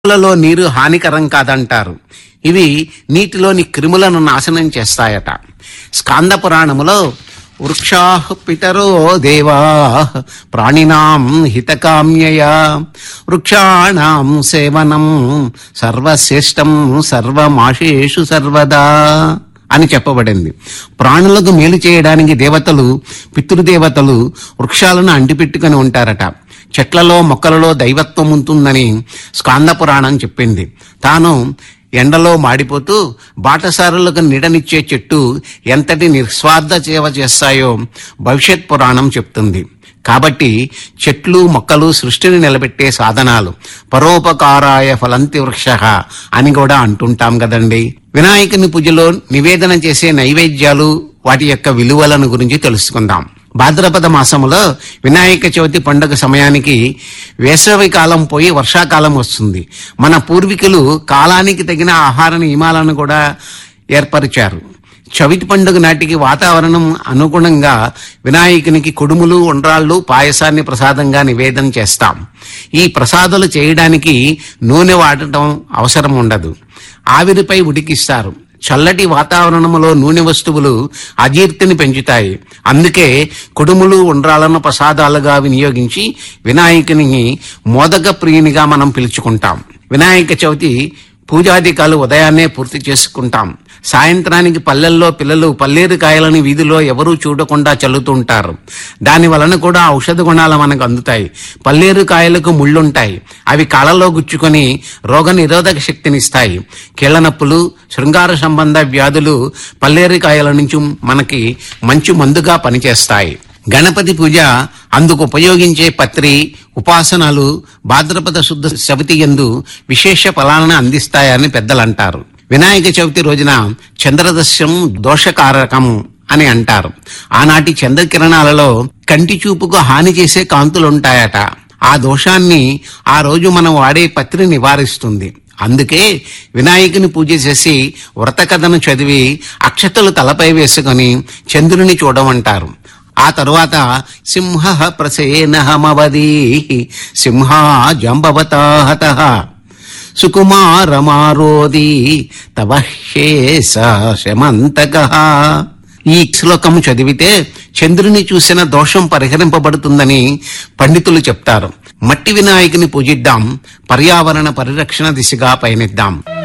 లలో నీరు హానికరం కాదంటారు ఇవి నీటిలోని క్రిములను నాశనం చేస్తాయట స్కాంద పురాణములో వృక్షా పితరో దేవా ప్రాణినాం హితకామ్యయ వృక్షాణం సేవనం సర్వశ్రేష్టం సర్వమాషేషు సర్వదా అని చెప్పబడింది ప్రాణులకు మేలు చేయడానికి దేవతలు పితృదేవతలు వృక్షాలను అంటిపెట్టుకుని ఉంటారట చెట్లలో మొక్కలలో దైవత్వం ఉంటుందని స్కాంద పురాణం చెప్పింది తాను ఎండలో మాడిపోతూ బాటసారులకు నీడనిచ్చే చెట్టు ఎంతటి నిస్వార్థ సేవ చేస్తాయో భవిష్యత్ పురాణం చెప్తుంది కాబట్టి చెట్లు మొక్కలు సృష్టిని నిలబెట్టే సాధనాలు పరోపకారాయ ఫలంతి వృక్ష అని కూడా అంటుంటాం కదండి వినాయకుని పూజలో నివేదన చేసే నైవేద్యాలు వాటి యొక్క విలువలను గురించి తెలుసుకుందాం భాద్రపద మాసములో వినాయక చవితి పండుగ సమయానికి వేసవి కాలం పోయి వర్షాకాలం వస్తుంది మన పూర్వీకులు కాలానికి తగిన ఆహార నియమాలను కూడా ఏర్పరిచారు చవితి పండుగ నాటికి వాతావరణం అనుగుణంగా వినాయకునికి కుడుములు ఉండ్రాళ్ళు పాయసాన్ని ప్రసాదంగా నివేదన చేస్తాం ఈ ప్రసాదాలు చేయడానికి నూనె వాడటం అవసరం ఉండదు ఆవిరిపై ఉడికిస్తారు చల్లటి వాతావరణంలో నూనె వస్తువులు అజీర్తిని పెంచుతాయి అందుకే కుడుములు ఉండ్రాలను ప్రసాదాలుగా వినియోగించి వినాయకుని మోదక ప్రియునిగా మనం పిలుచుకుంటాం వినాయక చవితి పూజాధికాలు ఉదయాన్నే పూర్తి చేసుకుంటాం సాయంత్రానికి పల్లెల్లో పిల్లలు పల్లేరు కాయలని వీధిలో ఎవరూ చూడకుండా చల్లుతుంటారు దాని వలన కూడా ఔషధ గుణాలు మనకు అందుతాయి పల్లేరు కాయలకు ముళ్ళుంటాయి అవి కాళ్ళలో గుచ్చుకొని రోగ నిరోధక శక్తినిస్తాయి కీళ్ల నొప్పులు శృంగార సంబంధ వ్యాధులు పల్లేరు కాయల నుంచి మనకి మంచి మందుగా పనిచేస్తాయి గణపతి పూజ అందుకు ఉపయోగించే పత్రి ఉపాసనలు భాద్రపద శుద్ధ చవితి ఎందు విశేష ఫలాలను అందిస్తాయని పెద్దలు అంటారు వినాయక చవితి రోజున చంద్రదస్యం దోషకారకం అని అంటారు ఆనాటి చంద్రకిరణాలలో కంటి చూపుకు హాని చేసే కాంతులుంటాయట ఆ దోషాన్ని ఆ రోజు మనం వాడే పత్రి నివారిస్తుంది అందుకే వినాయకుని పూజ చేసి వ్రత కథను చదివి అక్షతలు తలపై వేసుకొని చంద్రుని చూడమంటారు ఆ తరువాత సింహ ప్రసేనహమవదీ సింహ జంబవతాహత సుకుమారమారోది తవ శేష శమంతక ఈ శ్లోకం చదివితే చంద్రుని చూసిన దోషం పరిహరింపబడుతుందని పండితులు చెప్తారు మట్టి వినాయకుని పూజిద్దాం పర్యావరణ పరిరక్షణ దిశగా పయనిద్దాం